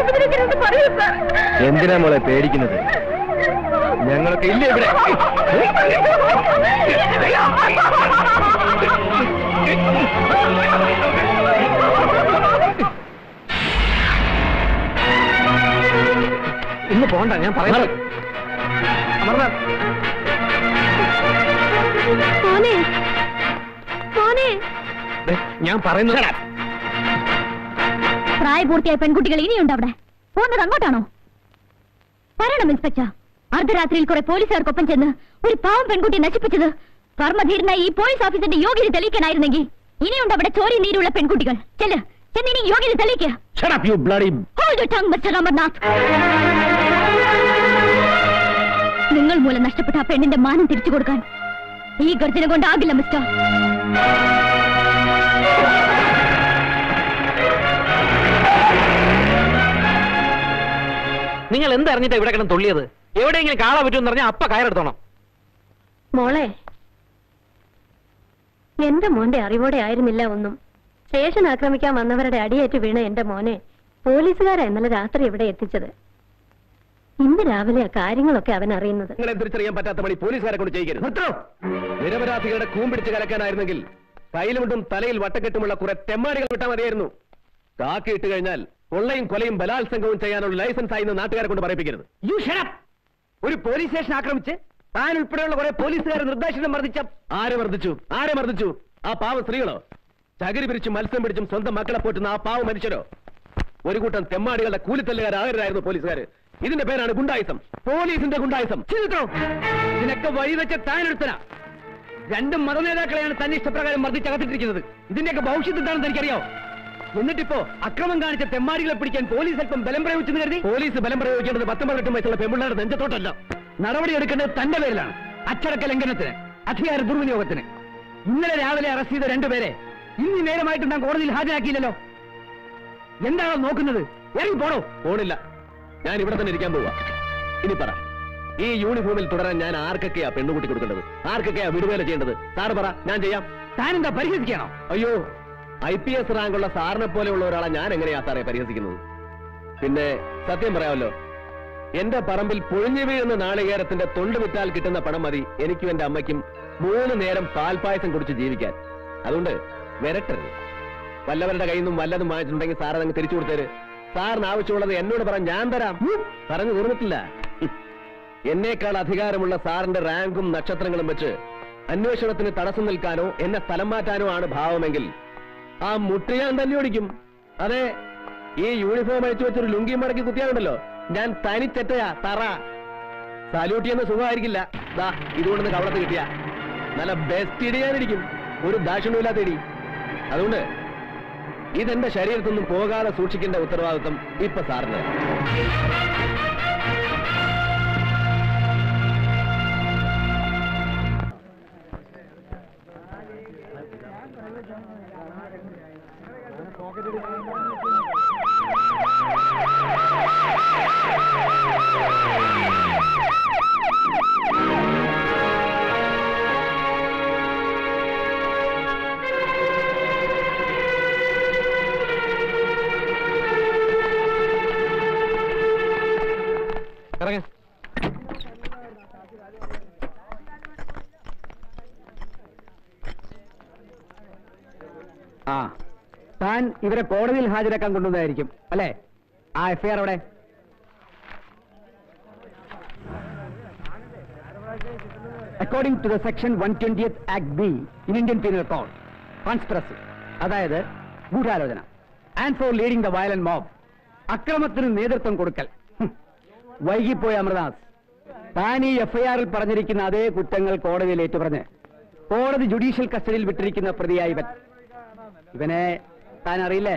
ഉപദ്രവിക്കരുത് പറയൂ സാർ എന്തിനാ മോളെ പേടിക്കുന്നത് ഞങ്ങളൊക്കെ ഇല്ല ഇവിടെ ഇന്ന് പോണ്ട ഞാൻ പറയുന്നത് അമർനാഥ് മോനെ മോനെ ദേ, ഞാൻ പറയുന്നത് പ്രായപൂർത്തിയായ പെൺകുട്ടികൾ ഇനിയുണ്ട് അവിടെ പോകുന്നത് അങ്ങോട്ടാണോ പറയണം ഇൻസ്പെക്ടർ അർദ്ധരാത്രിയിൽ കുറെ പോലീസുകാർക്കൊപ്പം ചെന്ന് ഒരു പാവം പെൺകുട്ടിയെ നശിപ്പിച്ചത് കർമ്മധീരനായ ഈ പോലീസ് ഓഫീസറിന്റെ യോഗ്യത തെളിയിക്കാനായിരുന്നെങ്കിൽ ഇനിയുണ്ട് അവിടെ ചോരി നീരുള്ള പെൺകുട്ടികൾ ചെല്ല് ചെന്നിനി യോഗ്യത തെളിയിക്കുക Shut up, you bloody... Hold your tongue, Mr. Amarnath നിങ്ങൾ മൂലം നഷ്ടപ്പെട്ട ആ പെണ്ണിന്റെ മാനം തിരിച്ചു കൊടുക്കാൻ ഈ ഗർജന കൊണ്ടാകില്ല മിസ്റ്റർ നിങ്ങൾ എന്തറിഞ്ഞിട്ടാ ഇവിടെ കിടന്ന് തുള്ളിയത് എവിടെയെങ്കിലും കാള പറ്റുമെന്ന് പറഞ്ഞാൽ അപ്പ കയറെടുത്തോണം മോളെ എന്റെ മോന്റെ അറിവോടെ ആയിരുന്നില്ല ഒന്നും സ്റ്റേഷൻ ആക്രമിക്കാൻ വന്നവരുടെ അടിയേറ്റ് വീണ എന്റെ മോനെ പോലീസുകാരാ ഇന്നലെ രാത്രി ഇവിടെ എത്തിച്ചത് ഇന്ന് രാവിലെ കാര്യങ്ങളൊക്കെ അവൻ അറിയുന്നത് നിങ്ങളെ തിരിച്ചറിയാൻ പറ്റാത്ത പണി പോലീസുകാരെ കൊണ്ട് ചെയ്യരുത് നിരപരാധികളുടെ കൂമ്പിടിച്ച് കലക്കാനായിരുന്നെങ്കിൽ കയ്യിലുമുണ്ടും തലയിൽ വട്ടക്കെട്ടുമുള്ള കുറെ തെമ്മാടികൾ വിട്ടാൽ മതിയായിരുന്നു കാക്കിയിട്ട് കഴിഞ്ഞാൽ കൊള്ളയും കൊലയും ബലാത്സംഗവും ചെയ്യാനുള്ള ലൈസൻസ് ആയി എന്ന് നാട്ടുകാരെ കൊണ്ട് പറയിപ്പിക്കരുത് യു ഷടപ്പ് ഒരു പോലീസ് സ്റ്റേഷൻ ആക്രമിച്ച് താൻ ഉൾപ്പെടെയുള്ള കുറെ പോലീസുകാരെ നിർദ്ദേശിതം മർദ്ദിച്ച ആരെ മർദ്ദിച്ചു ആരെ മർദ്ദിച്ചു ആ പാവ സ്ത്രീകളോ ചകിരി പിരിച്ചും മത്സ്യം പിടിച്ചും സ്വന്തം മക്കളെ പോറ്റുന്ന ആ പാവ മനുഷ്യരോ ഒരു കൂട്ടം തെമ്മാടികളുടെ കൂലിത്തല്ലുകാരാകരുതായിരുന്നു പോലീസുകാര് ഇതിന്റെ പേരാണ് ഗുണ്ടായുസം പോലീസിന്റെ ഗുണ്ടായുസം ചിരിത്രോ ഇതിനൊക്കെ വഴിവെച്ച താനെടുത്തന രണ്ട് മതനേതാക്കളെയാണ് തന്നെ ഇഷ്ടപ്രകാരം മർദ്ദിച്ചകത്തിട്ടിരിക്കുന്നത് ഇതിന്റെയൊക്കെ ഭവിഷ്യത്ത് എന്താണെന്ന് എനിക്കറിയോ എന്നിട്ടിപ്പോ അക്രമം കാണിച്ച തെമ്മാടികളെ പിടിക്കാൻ പോലീസ് അല്പം ബലം പ്രയോഗിച്ചെന്ന് കരുതി പോലീസ് ബലം പ്രയോഗിക്കേണ്ടത് പത്തും പതിനെട്ടും വയസ്സുള്ള പെമ്പിള്ളാരുടെ നെഞ്ചത്തോട്ടല്ല നടപടി എടുക്കേണ്ടത് തന്റെ പേരിലാണ് അച്ചടക്ക ലംഘനത്തിന് അധികാര ദുർവിനിയോഗത്തിന് ഇന്നലെ രാവിലെ അറസ്റ്റ് ചെയ്ത രണ്ടുപേരെ ഇന്ന് ഈ നേരമായിട്ട് താൻ കോടതിയിൽ ഹാജരാക്കിയില്ലല്ലോ എന്താണോ നോക്കുന്നത് ഇറങ്ങി പോണോ പോണില്ല ഞാൻ ഇവിടെ തന്നെ ഇരിക്കാൻ പോവാ ഇനി പറ ഈ യൂണിഫോമിൽ തുടരാൻ ഞാൻ ആർക്കൊക്കെയാ പെണ്ണുകുട്ടി കൊടുക്കേണ്ടത് ആർക്കൊക്കെയാ വിടുവേല ചെയ്യേണ്ടത് സാറ് പറ ഞാൻ ചെയ്യാം താനെന്താ പരിഹസിക്കാണോ അയ്യോ ഐ പി എസ് റാങ്കുള്ള സാറിനെ പോലെയുള്ള ഒരാളെ ഞാൻ എങ്ങനെയാ സാറേ പരിഹസിക്കുന്നത് പിന്നെ സത്യം പറയാമല്ലോ എന്റെ പറമ്പിൽ പൊഴിഞ്ഞു വീഴുന്ന നാളികേരത്തിന്റെ തൊണ്ട് വിറ്റാൽ കിട്ടുന്ന പണം മതി എനിക്കും എന്റെ അമ്മയ്ക്കും മൂന്ന് നേരം പാൽപ്പായസം കുടിച്ച് ജീവിക്കാൻ അതുകൊണ്ട് വരട്ടരുത് വല്ലവരുടെ കയ്യിൽ നിന്നും വല്ലതും വാങ്ങിച്ചിട്ടുണ്ടെങ്കിൽ സാർ അതങ്ങ് തിരിച്ചു കൊടുത്തേര് സാറിന് ആവശ്യമുള്ളത് എന്നോട് പറയാൻ ഞാൻ തരാം പറഞ്ഞു തീർന്നിട്ടില്ല എന്നേക്കാൾ അധികാരമുള്ള സാറിന്റെ റാങ്കും നക്ഷത്രങ്ങളും വെച്ച് അന്വേഷണത്തിന് തടസ്സം നിൽക്കാനോ എന്നെ സ്ഥലം മാറ്റാനോ ആണ് ഭാവമെങ്കിൽ ആ മുട്ട് ഞാൻ തന്നെ ഓടിക്കും അതെ ഈ യൂണിഫോം അഴിച്ചു വെച്ചൊരു ലുങ്കി മടക്കി കുത്തിയാലുണ്ടല്ലോ ഞാൻ തനിച്ചെറ്റയാ തറ സല്യൂട്ട് ചെയ്യുന്ന സുഖമായിരിക്കില്ല ദാ ഇതുകൊണ്ടൊന്ന് കവളത്ത് കിട്ടിയ നല്ല ബെസ്റ്റ് ഇടി ഞാനിരിക്കും ഒരു ദാക്ഷിണ്യമില്ലാത്ത ഇടി അതുകൊണ്ട് ഇതെന്റെ ശരീരത്തിൽ നിന്നും പോകാതെ സൂക്ഷിക്കേണ്ട ഉത്തരവാദിത്വം ഇപ്പൊ സാറിന് ഇറങ്ങ ആ താൻ ഇവരെ കോടതിയിൽ ഹാജരാക്കാൻ കൊണ്ടുവന്നതായിരിക്കും അല്ലേ ആ എഫ്ഐആർ അവിടെ according to the section one twenty act B in Indian penal code conspiracy അതായത് ഗൂഢാലോചന and for leading the violent mob അക്രമത്തിന് നേതൃത്വം കൊടുക്കൽ ഹും. വൈകിപ്പോയ അമൃതാസ് താൻ ഈ എഫ്ഐആറിൽ പറഞ്ഞിരിക്കുന്ന അതേ കുറ്റങ്ങൾ കോടതിയിൽ ഏറ്റുപറഞ്ഞ് കോടതി ജുഡീഷ്യൽ കസ്റ്റഡിയിൽ വിട്ടിരിക്കുന്ന പ്രതിയായ ഇവൻ ഇവനെ താൻ അറിയില്ലേ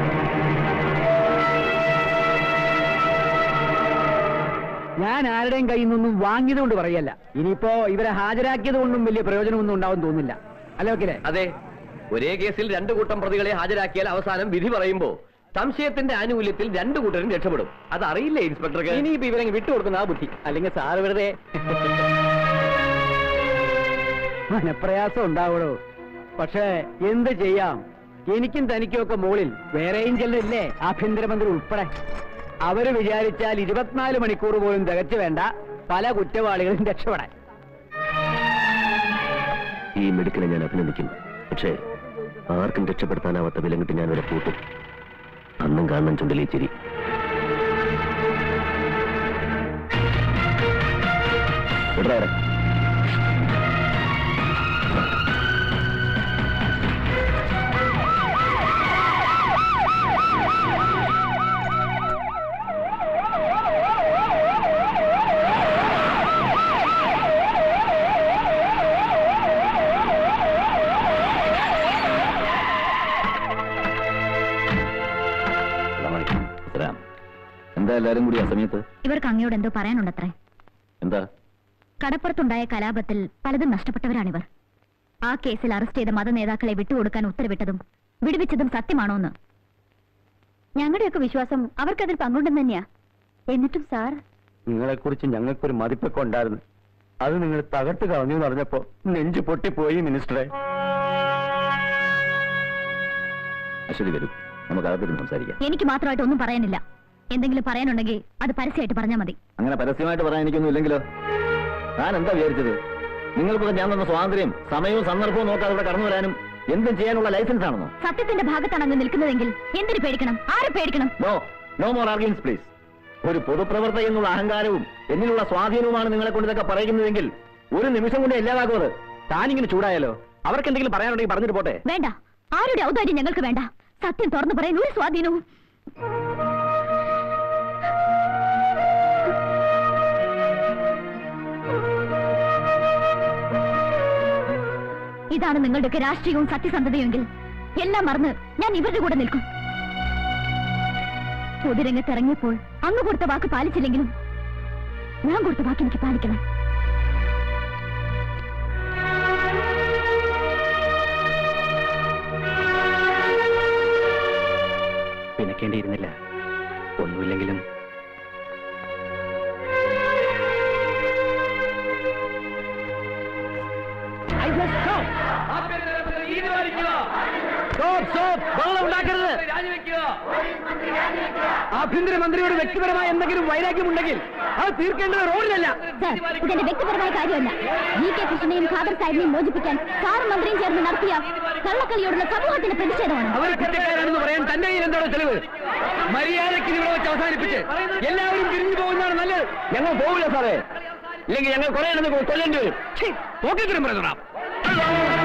ഞാൻ ആരുടെയും കയ്യിൽ നിന്നൊന്നും വാങ്ങിയത് കൊണ്ട് പറയല്ല ഇനിയിപ്പോ ഇവരെ ഹാജരാക്കിയത് കൊണ്ടും വലിയ പ്രയോജനമൊന്നും ഉണ്ടാവും തോന്നുന്നില്ല അല്ലേ വക്കീലേ അതെ ഒരേ കേസിൽ രണ്ടു കൂട്ടം പ്രതികളെ ഹാജരാക്കിയാൽ അവസാനം വിധി പറയുമ്പോ സംശയത്തിന്റെ ആനുകൂല്യത്തിൽ രണ്ടു കൂട്ടരും രക്ഷപ്പെടും അത് അറിയില്ലേ ഇൻസ്പെക്ടർക്ക് ഇനിയിപ്പോ ഇവരെ വിട്ടുകൊടുക്കുന്ന ആ ബുദ്ധി അല്ലെങ്കിൽ സാറ് വെറുതെ മനപ്രയാസം ഉണ്ടാവണോ പക്ഷേ എന്ത് ചെയ്യാം എനിക്കും തനിക്കും ഒക്കെ മുകളിൽ വേറെയും ചിലരില്ലേ ആഭ്യന്തരമന്ത്രി ഉൾപ്പെടെ അവര് വിചാരിച്ചാൽ ഇരുപത്തിനാല് മണിക്കൂർ പോലും തികച്ചു വേണ്ട പല കുറ്റവാളികളും രക്ഷപ്പെടാൻ ഈ മെഡിക്കനെ ഞാൻ അഭിനന്ദിക്കുന്നു പക്ഷേ ആർക്കും രക്ഷപ്പെടുത്താനാവാത്ത വിലങ്ങിട്ട് ഞാൻ ഇവിടെ കൂട്ടും അന്നും കാണണം ചുണ്ടലേ ചിരി വിടടാ അവിടെ. എന്താ എല്ലാരും കൂടി ആ സമയത്ത് ഇവർക്ക് അങ്ങയോട് എന്തോ പറയാനുണ്ടത്രേ എന്താ കടപ്പുറത്തുണ്ടായ കലാപത്തിൽ പലതും നഷ്ടപ്പെട്ടവരാണിവർ ആ കേസിൽ അറസ്റ്റ് ചെയ്ത മത നേതാക്കളെ വിട്ടുകൊടുക്കാൻ ഉത്തരവിട്ടതും വിടുവിച്ചതും സത്യമാണോ എന്ന് ഞങ്ങളുടെയൊക്കെ വിശ്വാസം അവർക്കതിൽ പങ്കുണ്ടെന്ന് തന്നെയാ എന്നിട്ടും സാർ നിങ്ങളെ കുറിച്ച് ഞങ്ങൾക്കൊരു മതിപ്പൊക്കെ ഉണ്ടായിരുന്നു അത് നിങ്ങൾ തകർത്ത് കളഞ്ഞു എന്ന് പറഞ്ഞപ്പോ നെഞ്ചു പൊട്ടിപ്പോയി മിനിസ്റ്ററെ അശ്വതി വരൂ നമുക്ക് അകത്തിരുന്ന് സംസാരിക്കാം എനിക്ക് മാത്രമായിട്ട് ഒന്നും പറയാനില്ല എന്തെങ്കിലും പറയാനുണ്ടെങ്കിൽ അത് പരസ്യമായിട്ട് പറഞ്ഞാൽ മതി അങ്ങനെ പരസ്യമായിട്ട് പറയാൻ എനിക്കൊന്നും ഇല്ലെങ്കിലോ ഞാൻ എന്താ വിചാരിച്ചത് നിങ്ങൾക്കൊക്കെ ഞാൻ തന്ന സ്വാതന്ത്ര്യം സമയവും സന്ദർഭവും നോക്കാതെ ഇവിടെ കടന്നു വരാനും എന്തും ചെയ്യാനുള്ള ലൈസൻസ് ആണെന്നോ സത്യത്തിന്റെ ഭാഗത്താണ് അങ്ങ് നിൽക്കുന്നതെങ്കിൽ എന്തിനു പേടിക്കണം ആരെ പേടിക്കണം no no more arguments please ഒരു പൊതുപ്രവർത്തക എന്നുള്ള അഹങ്കാരവും എന്നിലുള്ള സ്വാധീനവുമാണ് നിങ്ങളെ കൊണ്ട് ഇതൊക്കെ പറയുന്നതെങ്കിൽ ഒരു നിമിഷം കൊണ്ട് ഇല്ലാതാക്കും അത് താനിങ്ങനെ ചൂടായാലോ അവർക്ക് എന്തെങ്കിലും പറയാനുണ്ടെങ്കിൽ പറഞ്ഞിട്ട് പോട്ടെ വേണ്ട ആരുടെ ഔദാര്യം ഞങ്ങൾക്ക് വേണ്ട സത്യം തുറന്നു പറയാൻ ഒരു സ്വാധീനവും ഇതാണ് നിങ്ങളുടെയൊക്കെ രാഷ്ട്രീയവും സത്യസന്ധതയുമെങ്കിൽ എല്ലാം മറന്ന് ഞാൻ ഇവരുടെ കൂടെ നിൽക്കും പൊതുരംഗത്ത് ഇറങ്ങിയപ്പോൾ അങ്ങ് കൊടുത്ത വാക്ക് പാലിച്ചില്ലെങ്കിലും ഞാൻ കൊടുത്ത വാക്ക് എനിക്ക് പാലിക്കണം പിണക്കേണ്ടിയിരുന്നില്ല ഒന്നുമില്ലെങ്കിലും ഉണ്ടാക്കരുത് ആഭ്യന്തരമന്ത്രിയോട് വ്യക്തിപരമായ എന്തെങ്കിലും വൈരാഗ്യമുണ്ടെങ്കിൽ അത് തീർക്കേണ്ടത് റോഡിലല്ല സർ ഇതെന്റെ വ്യക്തിപരമായ കാര്യമല്ല ജി കെ കൃഷ്ണനെയും ഖാദർ സാഹിബിനെയും മോചിപ്പിക്കാൻ സാറും മന്ത്രിയും ചേർന്ന് നടത്തിയ കള്ളക്കളിയോടുള്ള സമൂഹത്തിന്റെ പ്രതിഷേധമാണ് അവർ കുറ്റക്കാരാണെന്ന് പറയാൻ തന്റെ കയ്യിൽ എന്താണ് തെളിവ് മര്യാദയ്ക്ക് ഇവിടെ വെച്ച് അവസാനിപ്പിച്ച് എല്ലാവരും പിരിഞ്ഞു പോകുന്നതാണ് നല്ലത് ഞങ്ങൾ പോകില്ല സാറേ ഇല്ലെങ്കിൽ ഞങ്ങൾ കുറെ എണ്ണം കൊല്ലേണ്ടി വരും പോക്കിത്തരം പറയുന്നോടാ